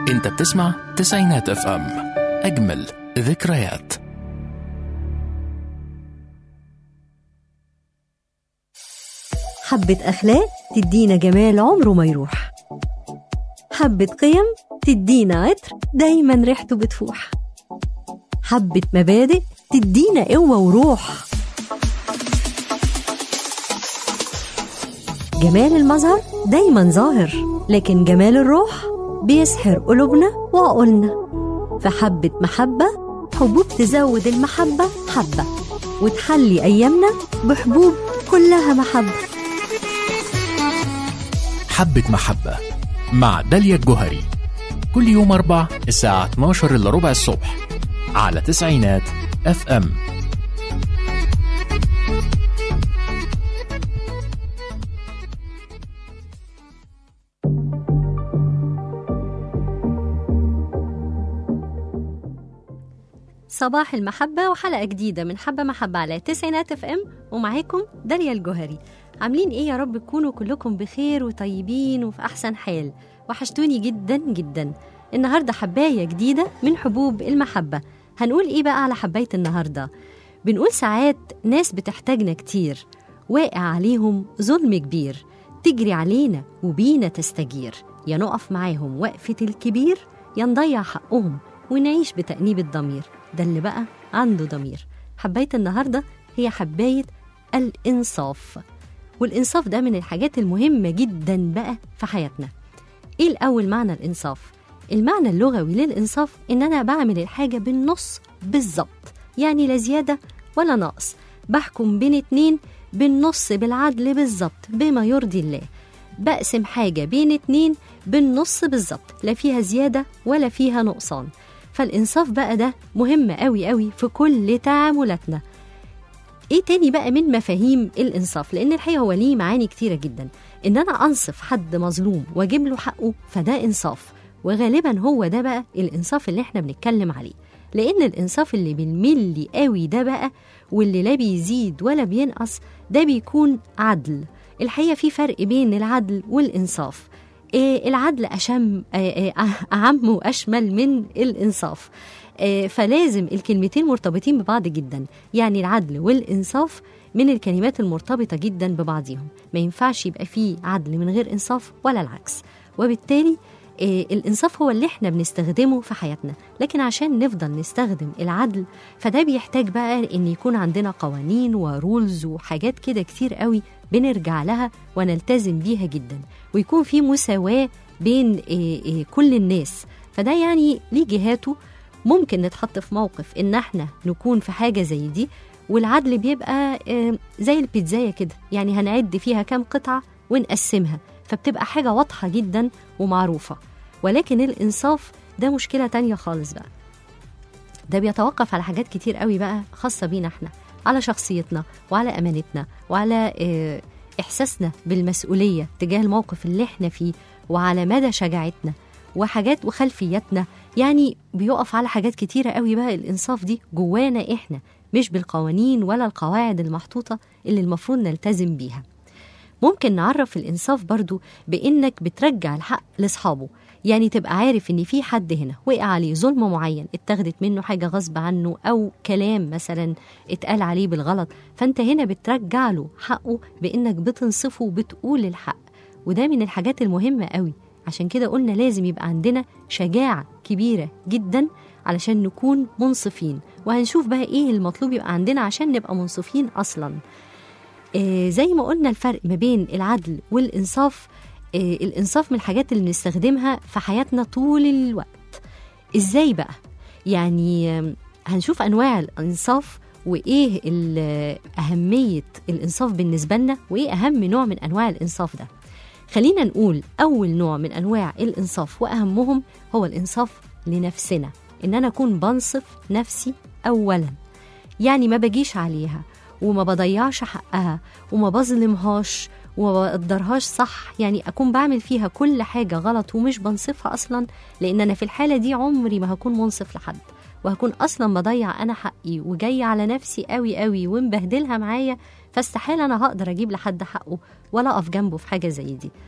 انت بتسمع تسعينات اف ام اجمل ذكريات حبة أخلاق تدينا جمال عمره ما يروح حبة قيم تدينا عطر دايما ريحته بتفوح حبة مبادئ تدينا قوة وروح جمال المظهر دايما ظاهر لكن جمال الروح بيسحر قلوبنا وعقولنا فحبة محبة حبوب تزود المحبة حبة وتحلي أيامنا بحبوب كلها محبة حبة محبة مع داليا الجوهري كل يوم أربع الساعة 12 إلا ربع الصبح على تسعينات اف ام صباح المحبة وحلقة جديدة من حبة محبة على تسعينات اف ام ومعاكم داليا الجوهري عاملين ايه يا رب تكونوا كلكم بخير وطيبين وفي احسن حال وحشتوني جدا جدا النهاردة حباية جديدة من حبوب المحبة هنقول ايه بقى على حباية النهاردة بنقول ساعات ناس بتحتاجنا كتير واقع عليهم ظلم كبير تجري علينا وبينا تستجير يا نقف معاهم وقفة الكبير يا نضيع حقهم ونعيش بتأنيب الضمير ده اللي بقى عنده ضمير حباية النهاردة هي حباية الإنصاف والإنصاف ده من الحاجات المهمة جدا بقى في حياتنا إيه الأول معنى الإنصاف؟ المعنى اللغوي للإنصاف إن أنا بعمل الحاجة بالنص بالظبط يعني لا زيادة ولا نقص بحكم بين اتنين بالنص بالعدل بالظبط بما يرضي الله بقسم حاجة بين اتنين بالنص بالظبط لا فيها زيادة ولا فيها نقصان فالإنصاف بقى ده مهم قوي قوي في كل تعاملاتنا ايه تاني بقى من مفاهيم الانصاف لان الحقيقه هو ليه معاني كتيره جدا ان انا انصف حد مظلوم واجيب له حقه فده انصاف وغالبا هو ده بقى الانصاف اللي احنا بنتكلم عليه لان الانصاف اللي بالملي قوي ده بقى واللي لا بيزيد ولا بينقص ده بيكون عدل الحقيقه في فرق بين العدل والانصاف إيه العدل أشم إيه أعم وأشمل من الإنصاف إيه فلازم الكلمتين مرتبطين ببعض جدا يعني العدل والإنصاف من الكلمات المرتبطة جدا ببعضهم ما ينفعش يبقى فيه عدل من غير إنصاف ولا العكس وبالتالي إيه الإنصاف هو اللي احنا بنستخدمه في حياتنا لكن عشان نفضل نستخدم العدل فده بيحتاج بقى ان يكون عندنا قوانين ورولز وحاجات كده كتير قوي بنرجع لها ونلتزم بيها جدا ويكون في مساواة بين إيه إيه كل الناس فده يعني ليه جهاته ممكن نتحط في موقف ان احنا نكون في حاجة زي دي والعدل بيبقى إيه زي البيتزاية كده يعني هنعد فيها كام قطعة ونقسمها فبتبقى حاجة واضحة جدا ومعروفة ولكن الإنصاف ده مشكلة تانية خالص بقى ده بيتوقف على حاجات كتير قوي بقى خاصة بينا احنا على شخصيتنا وعلى أمانتنا وعلى اه إحساسنا بالمسؤولية تجاه الموقف اللي احنا فيه وعلى مدى شجاعتنا وحاجات وخلفياتنا يعني بيقف على حاجات كتيرة قوي بقى الإنصاف دي جوانا احنا مش بالقوانين ولا القواعد المحطوطة اللي المفروض نلتزم بيها ممكن نعرف الإنصاف برضو بإنك بترجع الحق لأصحابه يعني تبقى عارف إن في حد هنا وقع عليه ظلم معين اتخذت منه حاجة غصب عنه أو كلام مثلا اتقال عليه بالغلط فأنت هنا بترجع له حقه بإنك بتنصفه وبتقول الحق وده من الحاجات المهمة قوي عشان كده قلنا لازم يبقى عندنا شجاعة كبيرة جدا علشان نكون منصفين وهنشوف بقى ايه المطلوب يبقى عندنا عشان نبقى منصفين اصلا آه زي ما قلنا الفرق ما بين العدل والإنصاف آه الإنصاف من الحاجات اللي بنستخدمها في حياتنا طول الوقت إزاي بقى؟ يعني آه هنشوف أنواع الإنصاف وإيه أهمية الإنصاف بالنسبة لنا وإيه أهم نوع من أنواع الإنصاف ده خلينا نقول أول نوع من أنواع الإنصاف وأهمهم هو الإنصاف لنفسنا إن أنا أكون بنصف نفسي أولا يعني ما بجيش عليها وما بضيعش حقها وما بظلمهاش وما بقدرهاش صح يعني اكون بعمل فيها كل حاجه غلط ومش بنصفها اصلا لان انا في الحاله دي عمري ما هكون منصف لحد وهكون اصلا بضيع انا حقي وجايه على نفسي قوي قوي ومبهدلها معايا فاستحاله انا هقدر اجيب لحد حقه ولا اقف جنبه في حاجه زي دي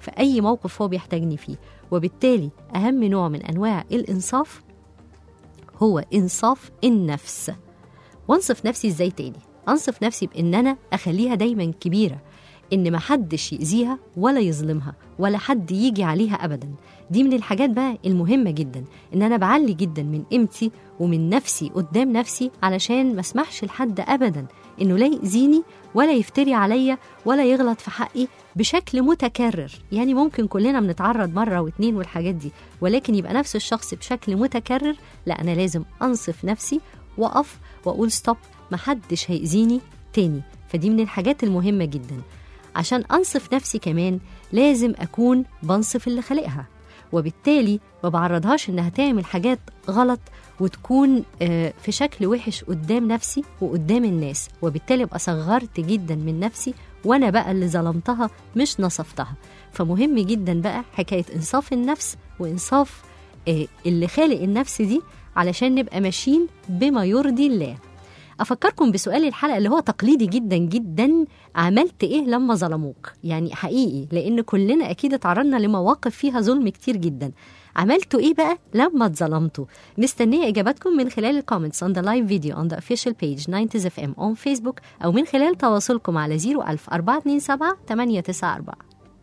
في أي موقف هو بيحتاجني فيه وبالتالي أهم نوع من أنواع الإنصاف هو إنصاف النفس وانصف نفسي ازاي تاني انصف نفسي بان انا اخليها دايما كبيره ان محدش يأذيها ولا يظلمها ولا حد يجي عليها ابدا دي من الحاجات بقى المهمه جدا ان انا بعلي جدا من قيمتي ومن نفسي قدام نفسي علشان ما اسمحش لحد ابدا انه لا يأذيني ولا يفتري عليا ولا يغلط في حقي بشكل متكرر يعني ممكن كلنا بنتعرض مره واتنين والحاجات دي ولكن يبقى نفس الشخص بشكل متكرر لا انا لازم انصف نفسي واقف واقول ستوب محدش هيأذيني تاني فدي من الحاجات المهمة جدا عشان أنصف نفسي كمان لازم أكون بنصف اللي خلقها وبالتالي ما بعرضهاش إنها تعمل حاجات غلط وتكون آه، في شكل وحش قدام نفسي وقدام الناس وبالتالي ابقى صغرت جدا من نفسي وانا بقى اللي ظلمتها مش نصفتها فمهم جدا بقى حكايه انصاف النفس وانصاف آه، اللي خالق النفس دي علشان نبقى ماشيين بما يرضي الله افكركم بسؤال الحلقه اللي هو تقليدي جدا جدا عملت ايه لما ظلموك يعني حقيقي لان كلنا اكيد اتعرضنا لمواقف فيها ظلم كتير جدا عملتوا ايه بقى لما اتظلمتوا مستنيه اجاباتكم من خلال الكومنتس on the live video on the official page 90 FM on Facebook او من خلال تواصلكم على 01000 427 894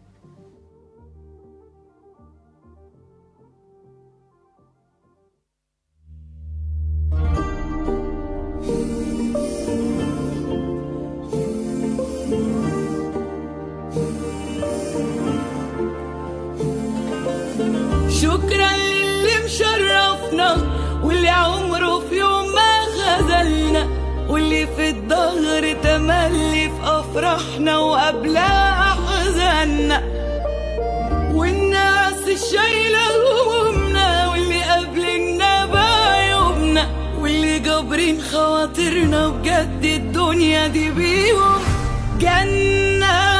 شكرا للي مشرفنا واللي عمره في يوم ما خذلنا واللي في الظهر تملي في افراحنا وقبلها احزاننا والناس الشايله همومنا واللي قابلنا بعيوبنا واللي جابرين خواطرنا بجد الدنيا دي بيهم جنه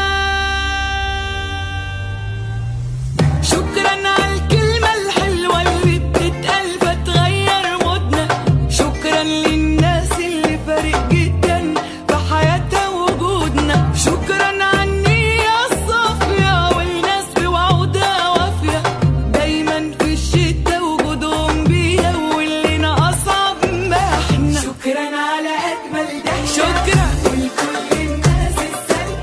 شكرا على الكلمة الحلوة اللي بتتقال فتغير مودنا شكرا للناس اللي فارق جدا في حياتها وجودنا شكرا على النية الصافية والناس بوعودها وافية دايما في الشتا وجودهم بيها واللي أصعب ما احنا شكرا على أجمل ضحكة شكرا ولكل الناس السالكة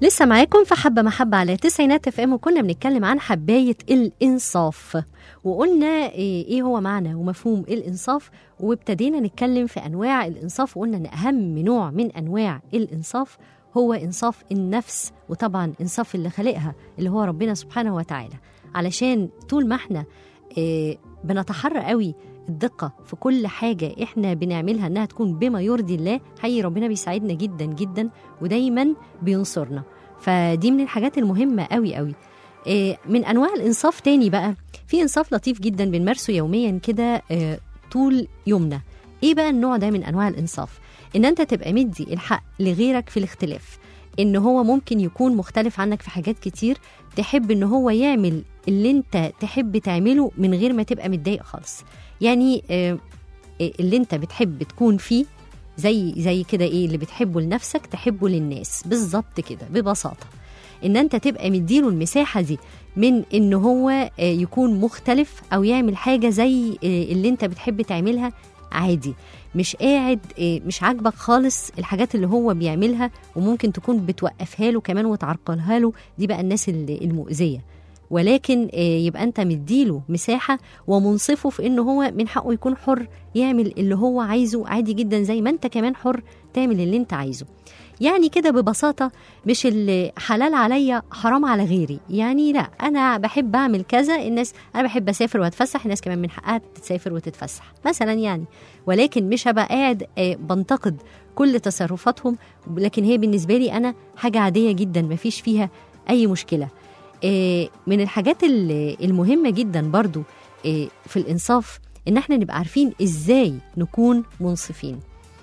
لسه معاكم في حبة محبة على تسعينات اف ام وكنا بنتكلم عن حباية الإنصاف وقلنا إيه إيه هو معنى ومفهوم الإنصاف وابتدينا نتكلم في أنواع الإنصاف وقلنا إن أهم نوع من أنواع الإنصاف هو إنصاف النفس وطبعا إنصاف اللي خلقها اللي هو ربنا سبحانه وتعالى علشان طول ما احنا إيه بنتحرى قوي الدقة في كل حاجة احنا بنعملها انها تكون بما يرضي الله حقيقي ربنا بيساعدنا جدا جدا ودايما بينصرنا فدي من الحاجات المهمة قوي قوي إيه، من انواع الانصاف تاني بقى في انصاف لطيف جدا بنمارسه يوميا كده إيه، طول يومنا ايه بقى النوع ده من انواع الانصاف ان انت تبقى مدي الحق لغيرك في الاختلاف ان هو ممكن يكون مختلف عنك في حاجات كتير تحب ان هو يعمل اللي انت تحب تعمله من غير ما تبقى متضايق خالص يعني آه، آه، اللي انت بتحب تكون فيه زي زي كده ايه اللي بتحبه لنفسك تحبه للناس بالظبط كده ببساطه ان انت تبقى مديله المساحه دي من ان هو آه، يكون مختلف او يعمل حاجه زي آه، اللي انت بتحب تعملها عادي مش قاعد آه، مش عاجبك خالص الحاجات اللي هو بيعملها وممكن تكون بتوقفها له كمان وتعرقلها له دي بقى الناس اللي- المؤذيه ولكن آه، يبقى انت مديله مساحه ومنصفه في ان هو من حقه يكون حر يعمل اللي هو عايزه عادي جدا زي ما انت كمان حر تعمل اللي انت عايزه يعني كده ببساطة مش اللي حلال عليا حرام على غيري يعني لا أنا بحب أعمل كذا الناس أنا بحب أسافر وأتفسح الناس كمان من حقها تسافر وتتفسح مثلا يعني ولكن مش هبقى قاعد آه، بنتقد كل تصرفاتهم لكن هي بالنسبة لي أنا حاجة عادية جدا مفيش فيها أي مشكلة آه، من الحاجات ال- المهمة جدا برضو آه، في الإنصاف إن احنا نبقى عارفين إزاي نكون منصفين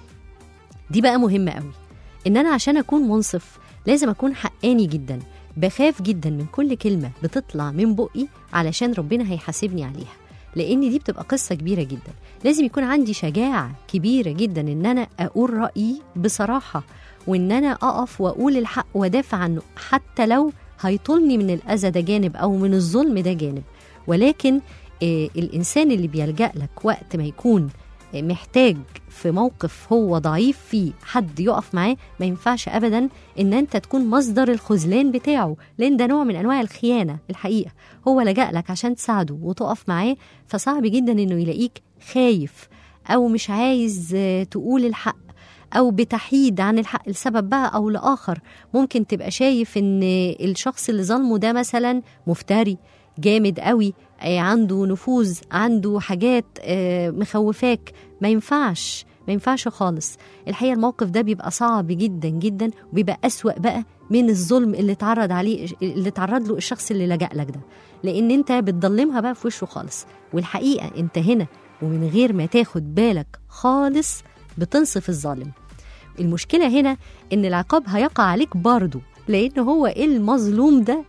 دي بقى مهمة قوي إن أنا عشان أكون منصف لازم أكون حقاني جدا بخاف جدا من كل كلمة بتطلع من بقي علشان ربنا هيحاسبني عليها لأن دي بتبقى قصة كبيرة جدا لازم يكون عندي شجاعة كبيرة جدا إن أنا أقول رأيي بصراحة وإن أنا أقف وأقول الحق وأدافع عنه حتى لو هيطولني من الأذى ده جانب أو من الظلم ده جانب ولكن آه، الإنسان اللي بيلجأ لك وقت ما يكون آه، محتاج في موقف هو ضعيف فيه حد يقف معاه ما ينفعش ابدا ان انت تكون مصدر الخذلان بتاعه لان ده نوع من انواع الخيانه الحقيقه هو لجأ لك عشان تساعده وتقف معاه فصعب جدا انه يلاقيك خايف او مش عايز آه، تقول الحق او بتحيد عن الحق لسبب بقى او لاخر ممكن تبقى شايف ان الشخص اللي ظلمه ده مثلا مفتري جامد قوي آه، عنده نفوذ عنده حاجات آه، مخوفاك ما ينفعش ما ينفعش خالص الحقيقه الموقف ده بيبقى صعب جدا جدا وبيبقى أسوأ بقى من الظلم اللي اتعرض عليه اللي اتعرض له الشخص اللي لجأ لك ده لان انت بتضلمها بقى في وشه خالص والحقيقه انت هنا ومن غير ما تاخد بالك خالص بتنصف الظالم المشكله هنا ان العقاب هيقع عليك برضه لان هو المظلوم ده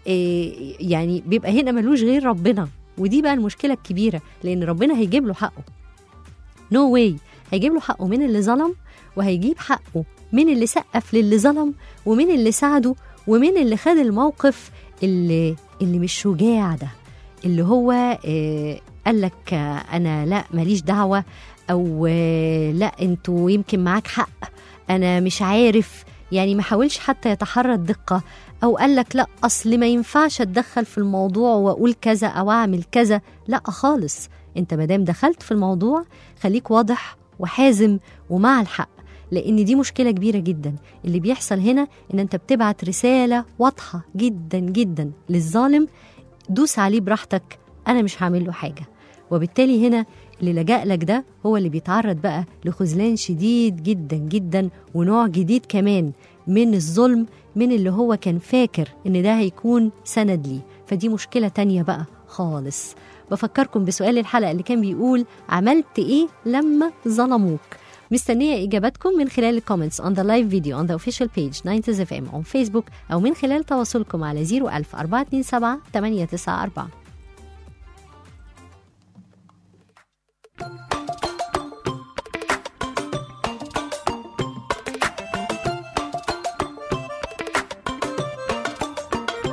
إيه، يعني بيبقى هنا ملوش غير ربنا ودي بقى المشكله الكبيره لان ربنا هيجيب له حقه نو no واي هيجيب له حقه من اللي ظلم وهيجيب حقه من اللي سقف للي ظلم ومن اللي ساعده ومن اللي خد الموقف اللي اللي مش شجاع ده اللي هو آه قال لك آه انا لا ماليش دعوه او آه لا انتوا يمكن معاك حق انا مش عارف يعني ما حاولش حتى يتحرى الدقه او قال لك لا اصل ما ينفعش اتدخل في الموضوع واقول كذا او اعمل كذا لا خالص انت مادام دخلت في الموضوع خليك واضح وحازم ومع الحق لان دي مشكله كبيره جدا اللي بيحصل هنا ان انت بتبعت رساله واضحه جدا جدا للظالم دوس عليه براحتك انا مش هعمل له حاجه وبالتالي هنا اللي لجأ لك ده هو اللي بيتعرض بقى لخذلان شديد جدا جدا ونوع جديد كمان من الظلم من اللي هو كان فاكر ان ده هيكون سند ليه فدي مشكلة تانية بقى خالص بفكركم بسؤال الحلقة اللي كان بيقول عملت ايه لما ظلموك مستنية إجاباتكم من خلال الكومنتس on the live video on the official page 90s FM on Facebook أو من خلال تواصلكم على 01000 427 894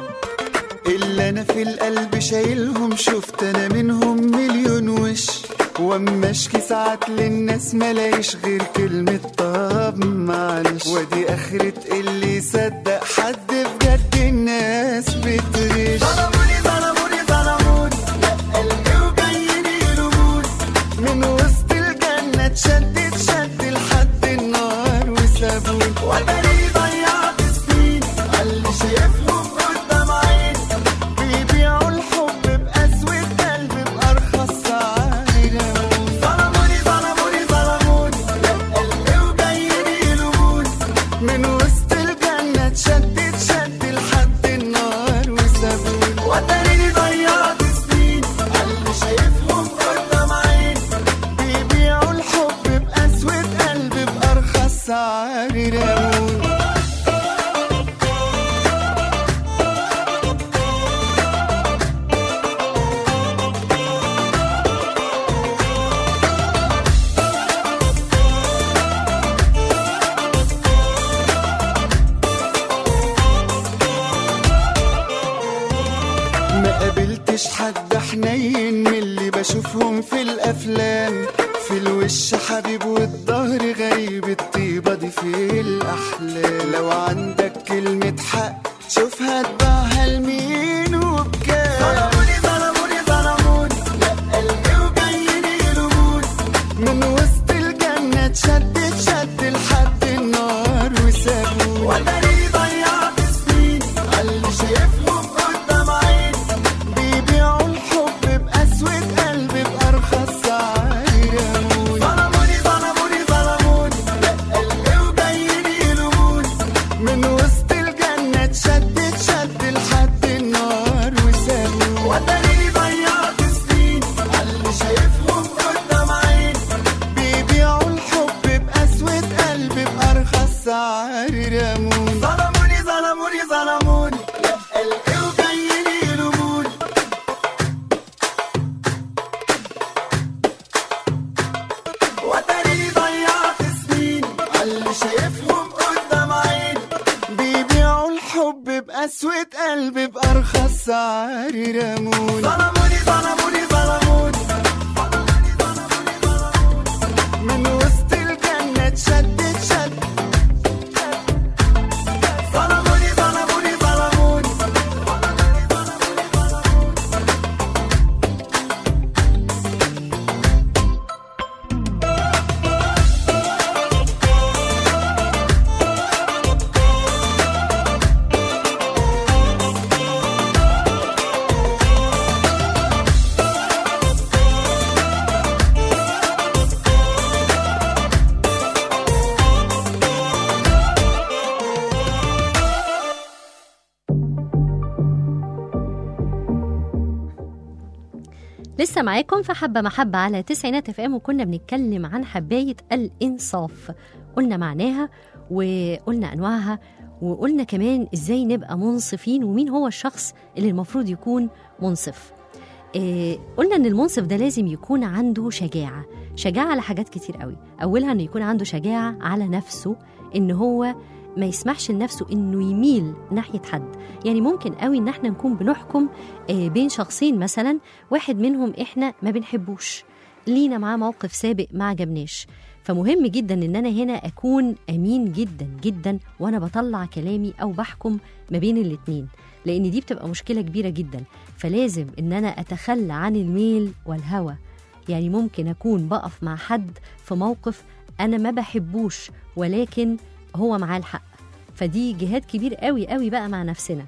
اللي انا في القلب شايلهم شفت انا منهم مليون وش واما اشكي ساعات للناس ملاقيش غير كلمة طب معلش ودي اخرة اللي صدق حد بجد الناس بتغش ظلموني ظلموني ظلموني لا قلبي وجايين يلوموني من وسط الجنة اتشدت شد لحد النار وسابوني وتاني ضيعت سنين اللي شايفهم قدام عيني بيبيعوا الحب بأسود قلب بأرخص سعر ظلموني ظلموني ظلموني لا قلبي وجايين يلوموني من وسط الجنة اتشدت شد لحد النار وسابوني وتاني ضيعت سنين اللي شايفهم قدام عيني بيبيعوا الحب بأسود قلب بأرخص سعر رموني ما قابلتش حد حنين من اللي بشوفهم في الافلام في الوش حبيب والظهر غريب الطيبة دي في الأحلام لو عندك كلمة حق شوفها تباعها لمين وبكام ظلموني ظلموني ظلموني لا قلبي وجايين يلوموني من وسط الجنة اتشدت شد لحد النار وسابوني وتاني ضيعت سنين اللي شايفهم قدام عيني بيبيعوا الحب بأسود قلب بأرخص سعر رموني ظلموني ظلموني ظلموني لا قلبي وجايين يلوموني من وسط الجنة اتشدت شد لحد النار وسابوني وتاني ضيعت سنين اللي شايفهم قدام عيني بيبيعوا الحب بأسود قلب بأرخص سعر رموني ظلموني ظلموني ظلموني لا قلبي وجايين يلوموني وتاني ضيعت سنين اللي شايفهم قدام عيني بيبيعوا الحب بأسود قلب بأرخص سعر رموني ظلموني ظلموني ظلموني من وسط الجنة اتشدت شد ظلموني ظلموني ظلموني لسه معاكم في حبة محبة على تسعينات اف ام وكنا بنتكلم عن حباية الإنصاف قلنا معناها وقلنا أنواعها وقلنا كمان إزاي نبقى منصفين ومين هو الشخص اللي المفروض يكون منصف إيه قلنا ان المنصف ده لازم يكون عنده شجاعه شجاعه على حاجات كتير قوي اولها انه يكون عنده شجاعه على نفسه ان هو ما يسمحش لنفسه انه يميل ناحيه حد يعني ممكن قوي ان احنا نكون بنحكم آه، بين شخصين مثلا واحد منهم احنا ما بنحبوش لينا معاه موقف سابق ما عجبناش فمهم جدا ان انا هنا اكون امين جدا جدا وانا بطلع كلامي او بحكم ما بين الاتنين لان دي بتبقى مشكله كبيره جدا فلازم ان انا اتخلى عن الميل والهوى يعني ممكن اكون بقف مع حد في موقف انا ما بحبوش ولكن هو معاه الحق فدي جهاد كبير قوي قوي بقى مع نفسنا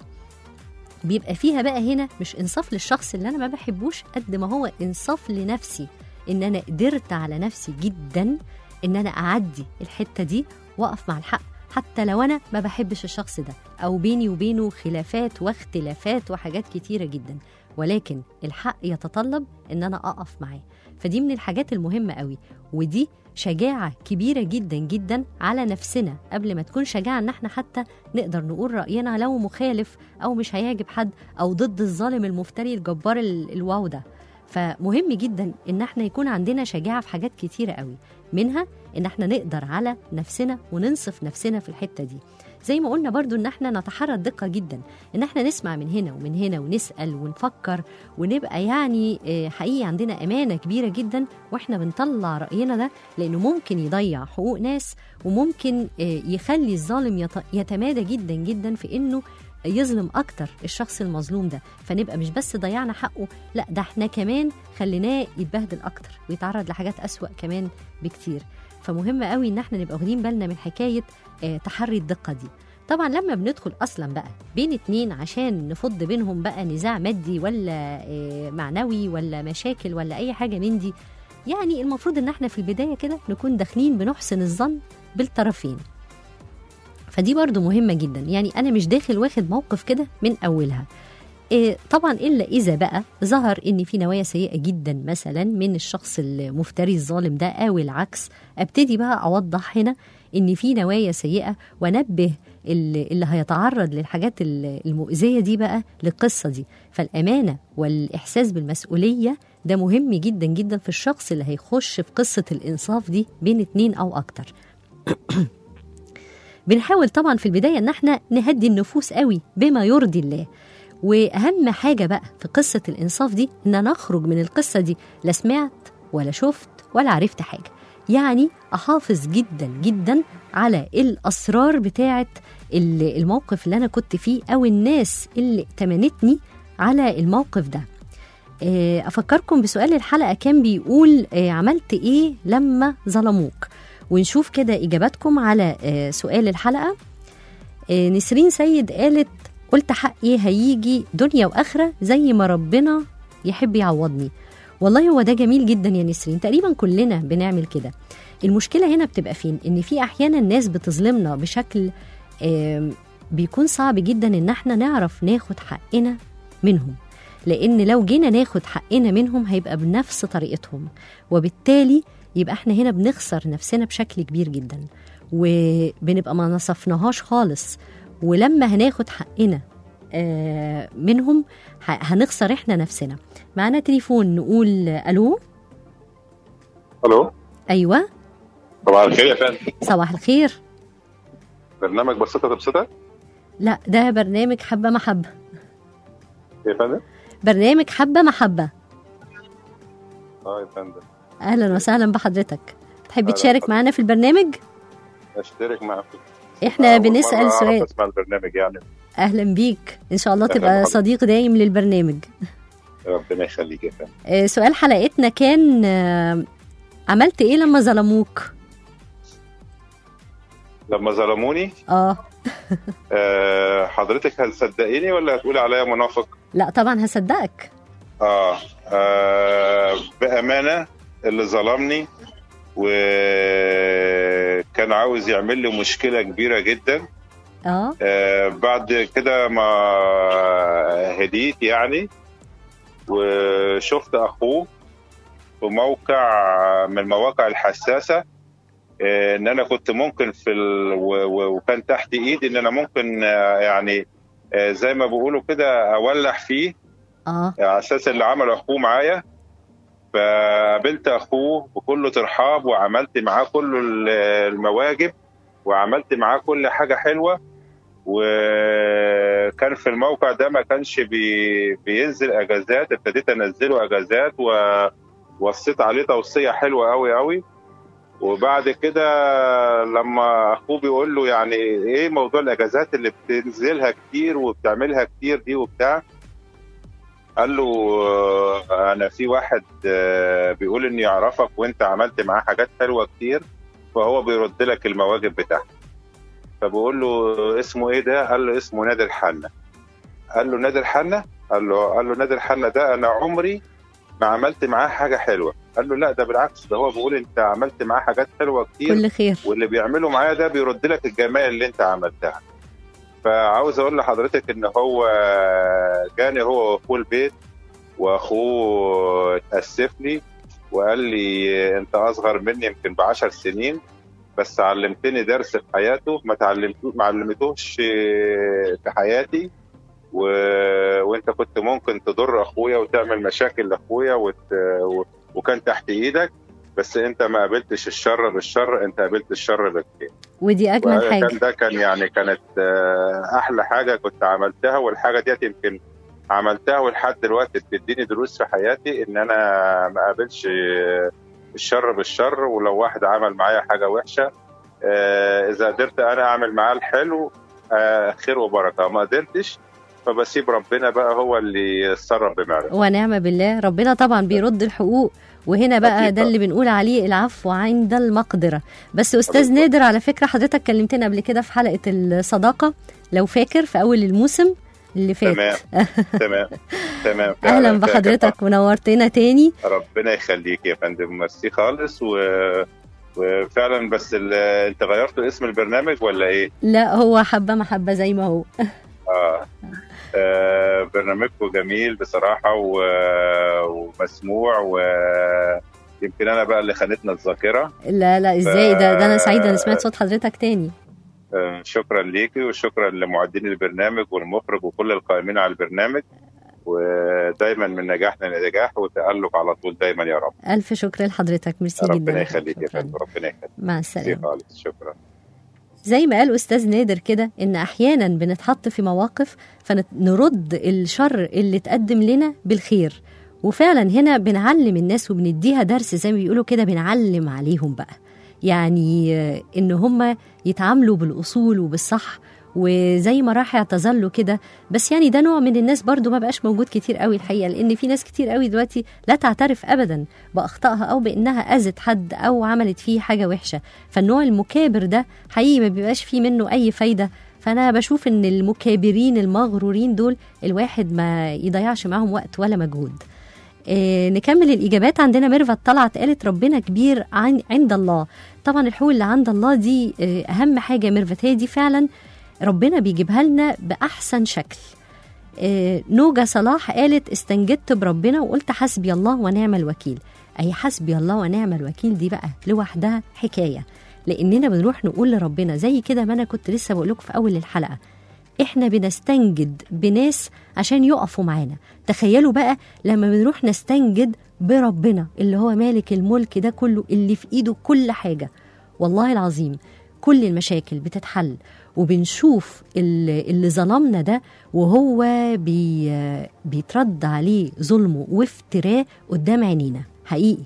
بيبقى فيها بقى هنا مش انصاف للشخص اللي انا ما بحبوش قد ما هو انصاف لنفسي ان انا قدرت على نفسي جدا ان انا اعدي الحته دي واقف مع الحق حتى لو انا ما بحبش الشخص ده او بيني وبينه خلافات واختلافات وحاجات كتيره جدا ولكن الحق يتطلب ان انا اقف معاه فدي من الحاجات المهمه قوي ودي شجاعه كبيره جدا جدا على نفسنا قبل ما تكون شجاعه ان احنا حتى نقدر نقول راينا لو مخالف او مش هيعجب حد او ضد الظالم المفتري الجبار ال- الواو ده فمهم جدا ان احنا يكون عندنا شجاعه في حاجات كتيره قوي منها ان احنا نقدر على نفسنا وننصف نفسنا في الحته دي زي ما قلنا برضو ان احنا نتحرى الدقه جدا ان احنا نسمع من هنا ومن هنا ونسال ونفكر ونبقى يعني آه، حقيقي عندنا امانه كبيره جدا واحنا بنطلع راينا ده لانه ممكن يضيع حقوق ناس وممكن آه، يخلي الظالم يت- يتمادى جدا جدا في انه يظلم اكتر الشخص المظلوم ده فنبقى مش بس ضيعنا حقه لا ده احنا كمان خليناه يتبهدل اكتر ويتعرض لحاجات اسوا كمان بكتير فمهم قوي ان احنا نبقى واخدين بالنا من حكايه آه، تحري الدقه دي طبعا لما بندخل اصلا بقى بين اتنين عشان نفض بينهم بقى نزاع مادي ولا آه، معنوي ولا مشاكل ولا اي حاجه من دي يعني المفروض ان احنا في البدايه كده نكون داخلين بنحسن الظن بالطرفين فدي برضو مهمة جدا يعني أنا مش داخل واخد موقف كده من أولها إيه طبعا إلا إذا بقى ظهر إن في نوايا سيئة جدا مثلا من الشخص المفتري الظالم ده أو العكس أبتدي بقى أوضح هنا إن في نوايا سيئة وأنبه اللي اللي هيتعرض للحاجات ال- المؤذية دي بقى للقصة دي فالأمانة والإحساس بالمسؤولية ده مهم جدا جدا في الشخص اللي هيخش في قصة الإنصاف دي بين اتنين أو أكتر بنحاول طبعا في البدايه ان احنا نهدي النفوس قوي بما يرضي الله واهم حاجه بقى في قصه الانصاف دي ان نخرج من القصه دي لا سمعت ولا شفت ولا عرفت حاجه يعني احافظ جدا جدا على الاسرار بتاعه ال- الموقف اللي انا كنت فيه او الناس اللي ائتمنتني على الموقف ده آه، افكركم بسؤال الحلقه كان بيقول آه، عملت ايه لما ظلموك ونشوف كده اجاباتكم على آه، سؤال الحلقه آه، نسرين سيد قالت قلت حقي هيجي دنيا واخره زي ما ربنا يحب يعوضني والله هو ده جميل جدا يا نسرين تقريبا كلنا بنعمل كده المشكله هنا بتبقى فين ان في احيانا ناس بتظلمنا بشكل آم، بيكون صعب جدا ان احنا نعرف ناخد حقنا منهم لان لو جينا ناخد حقنا منهم هيبقى بنفس طريقتهم وبالتالي يبقى احنا هنا بنخسر نفسنا بشكل كبير جدا وبنبقى ما نصفناهاش خالص ولما هناخد حقنا آه، منهم ه- هنخسر احنا نفسنا معانا تليفون نقول الو الو ايوه صباح الخير يا فندم صباح الخير برنامج بسيطه تبسطك لا ده برنامج حبه محبه يا فندم برنامج حبه محبه اه يا فندم اهلا وسهلا بحضرتك تحب أهلاً تشارك بحضرتك. معانا في البرنامج اشترك معاك احنا أول مرة بنسال أعرف سؤال اسمع البرنامج يعني اهلا بيك ان شاء الله أهلاً تبقى بحضرتك. صديق دايم للبرنامج ربنا يخليك يا فندم آه، سؤال حلقتنا كان آه، عملت ايه لما ظلموك لما ظلموني اه آه حضرتك هتصدقيني ولا هتقولي عليا منافق؟ لا طبعا هصدقك آه, اه بامانه اللي ظلمني وكان عاوز يعمل لي مشكله كبيره جدا اه آه، بعد كده ما هديت يعني وشفت اخوه في موقع من المواقع الحساسه آه، ان انا كنت ممكن في ال... و... و... وكان تحت ايدي ان انا ممكن آه، يعني آه، زي ما بيقولوا كده اولع فيه اه على اساس اللي عمل اخوه معايا فقابلت اخوه بكل ترحاب وعملت معاه كل ال- المواجب وعملت معاه كل حاجه حلوه وكان في الموقع ده ما كانش بي بينزل اجازات ابتديت انزله اجازات ووصيت عليه توصيه حلوه قوي قوي وبعد كده لما اخوه بيقول له يعني ايه موضوع الاجازات اللي بتنزلها كتير وبتعملها كتير دي وبتاع قال له آه، انا في واحد آه، بيقول اني يعرفك وانت عملت معاه حاجات حلوه كتير فهو بيرد لك المواجب بتاعتك فبقول له اسمه ايه ده قال له اسمه نادر حنا قال له نادر حنا قال له قال له نادر حنا ده انا عمري ما عملت معاه حاجه حلوه قال له لا ده بالعكس ده هو بيقول انت عملت معاه حاجات حلوه كتير كل خير واللي بيعمله معايا ده بيرد لك الجمال اللي انت عملتها فعاوز اقول لحضرتك ان هو جاني هو واخوه البيت واخوه اتاسف لي وقال لي انت اصغر مني يمكن بعشر سنين بس علمتني درس في حياته ما تعلمتوش ما علمتوش في حياتي و... وانت كنت ممكن تضر اخويا وتعمل مشاكل لاخويا وت... و... وكان تحت ايدك بس انت ما قابلتش الشر بالشر انت قابلت الشر بالخير ودي اجمل كان حاجه ده كان يعني كانت آه، احلى حاجه كنت عملتها والحاجه ديت يمكن عملتها ولحد دلوقتي بتديني دروس في حياتي ان انا ما اقابلش آه، الشر بالشر ولو واحد عمل معايا حاجه وحشه آه، اذا قدرت انا اعمل معاه الحلو آه، خير وبركه ما قدرتش فبسيب ربنا بقى هو اللي يتصرف بمعرفته ونعم بالله ربنا طبعا بيرد الحقوق وهنا بقى أكيد ده طبعاً. اللي بنقول عليه العفو عند المقدرة بس أستاذ بالظبط. نادر على فكرة حضرتك كلمتنا قبل كده في حلقة الصداقة لو فاكر في أول الموسم اللي فات تمام تمام تمام أهلا فعلاً فاكر. بحضرتك ونورتنا تاني ربنا يخليك يا فندم ميرسي خالص و... وفعلا بس ال... انت غيرت اسم البرنامج ولا ايه؟ لا هو حبة محبة زي ما هو آه. آه برنامجكم جميل بصراحة و... ومسموع ويمكن أنا بقى اللي خانتنا الذاكرة لا لا ازاي ده ده أنا سعيدة إن سمعت صوت حضرتك تاني آه شكرا ليكي وشكرا لمعدين البرنامج والمخرج وكل القائمين على البرنامج ودايما من نجاح لنجاح وتألق على طول دايما يا رب ألف شكر لحضرتك ميرسي جدا ربنا يخليك يا شكراً. فندم ربنا يخليك مع ميرسي السلامة خالص شكرا زي ما قال أستاذ نادر كده إن أحيانا بنتحط في مواقف فنرد الشر اللي اتقدم لنا بالخير وفعلا هنا بنعلم الناس وبنديها درس زي ما بيقولوا كده بنعلم عليهم بقى يعني آه، إن هم يتعاملوا بالأصول وبالصح وزي ما راح اعتذر كده بس يعني ده نوع من الناس برضو ما بقاش موجود كتير قوي الحقيقه لان في ناس كتير قوي دلوقتي لا تعترف ابدا باخطائها او بانها اذت حد او عملت فيه حاجه وحشه فالنوع المكابر ده حقيقي ما بيبقاش فيه منه اي فايده فانا بشوف ان المكابرين المغرورين دول الواحد ما يضيعش معاهم وقت ولا مجهود إيه نكمل الاجابات عندنا ميرفت طلعت قالت ربنا كبير عن عند الله طبعا الحقوق اللي عند الله دي إيه اهم حاجه يا ميرفت هي دي فعلا ربنا بيجيبها لنا باحسن شكل إيه نوجة صلاح قالت استنجدت بربنا وقلت حسبي الله ونعم الوكيل اي حسبي الله ونعم الوكيل دي بقى لوحدها حكايه لاننا بنروح نقول لربنا زي كده ما انا كنت لسه بقول لكم في اول الحلقه احنا بنستنجد بناس عشان يقفوا معانا تخيلوا بقى لما بنروح نستنجد بربنا اللي هو مالك الملك ده كله اللي في ايده كل حاجه والله العظيم كل المشاكل بتتحل وبنشوف اللي اللي ظلمنا ده وهو بي بيترد عليه ظلمه وافتراه قدام عينينا حقيقي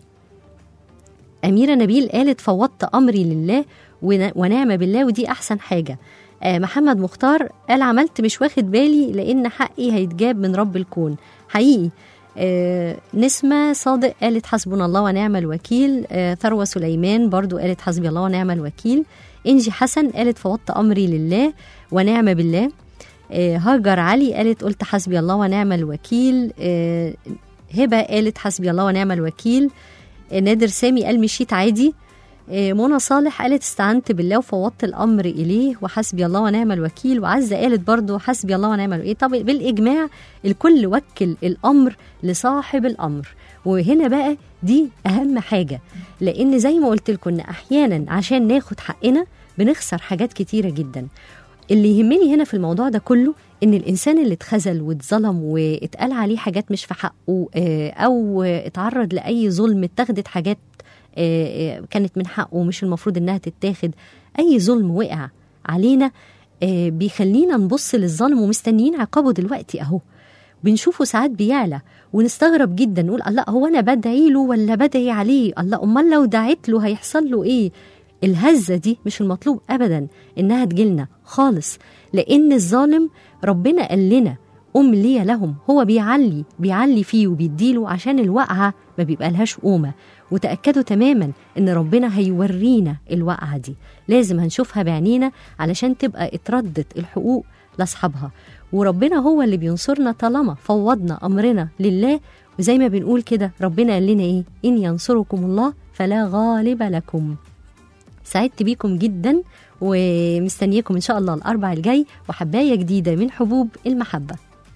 أميرة نبيل قالت فوضت أمري لله ون- ونعم بالله ودي أحسن حاجة آه، محمد مختار قال عملت مش واخد بالي لأن حقي هيتجاب من رب الكون حقيقي آه، نسمة صادق قالت حسبنا الله ونعم الوكيل آه، ثروة سليمان برضو قالت حسبي الله ونعم الوكيل إنجي حسن قالت فوضت أمري لله ونعم بالله آه، هاجر علي قالت قلت حسبي الله ونعم الوكيل آه، هبة قالت حسبي الله ونعم الوكيل آه، نادر سامي قال مشيت عادي آه، منى صالح قالت استعنت بالله وفوضت الامر اليه وحسبي الله ونعم الوكيل وعزه قالت برضو حسبي الله ونعم الوكيل طب بالاجماع الكل وكل الامر لصاحب الامر وهنا بقى دي اهم حاجه لان زي ما قلت لكم ان احيانا عشان ناخد حقنا بنخسر حاجات كتيره جدا اللي يهمني هنا في الموضوع ده كله ان الانسان اللي اتخذل واتظلم واتقال عليه حاجات مش في حقه آه، او اتعرض لاي ظلم اتخذت حاجات آه، آه، كانت من حقه مش المفروض انها تتاخد اي ظلم وقع علينا آه، بيخلينا نبص للظالم ومستنيين عقابه دلوقتي اهو بنشوفه ساعات بيعلى ونستغرب جدا نقول الله هو انا بدعي له ولا بدعي عليه الله امال لو دعيت له هيحصل له ايه الهزه دي مش المطلوب ابدا انها تجيلنا خالص لان الظالم ربنا قال لنا أملي لهم هو بيعلي بيعلي فيه وبيديله عشان الوقعة ما بيبقى لهاش قومة وتأكدوا تماما إن ربنا هيورينا الوقعة دي لازم هنشوفها بعينينا علشان تبقى اتردت الحقوق لأصحابها وربنا هو اللي بينصرنا طالما فوضنا أمرنا لله وزي ما بنقول كده ربنا قال لنا إيه إن ينصركم الله فلا غالب لكم سعدت بيكم جدا ومستنياكم إن شاء الله الأربع الجاي وحباية جديدة من حبوب المحبة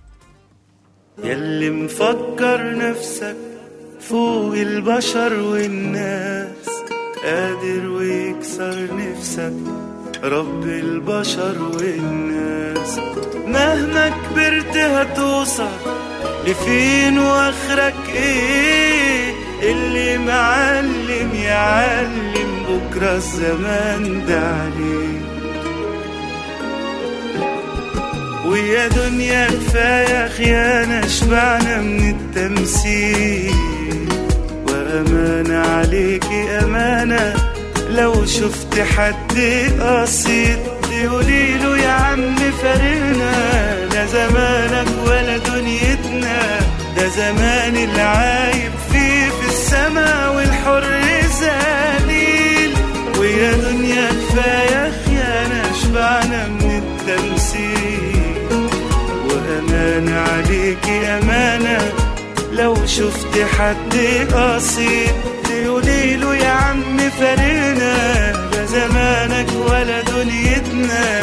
ياللي مفكر نفسك فوق البشر والناس قادر ويكسر نفسك رب البشر والناس مهما كبرت هتوصل لفين واخرك ايه اللي معلم يعلم بكرة الزمان ده عليه ويا دنيا كفاية خيانة شبعنا من التمثيل وأمانة عليكي أمانة لو شفت حد قصيد تقولي له يا عم فارقنا لا زمانك ولا دنيتنا ده زمان العايب فيه في السما والحر ذليل ويا دنيا كفاية خيانة شبعنا من التمثيل وأمانة عليكي أمانة لو شفت حد قصيد تقولي له يا عم فارقنا لا زمانك ولا دنيتنا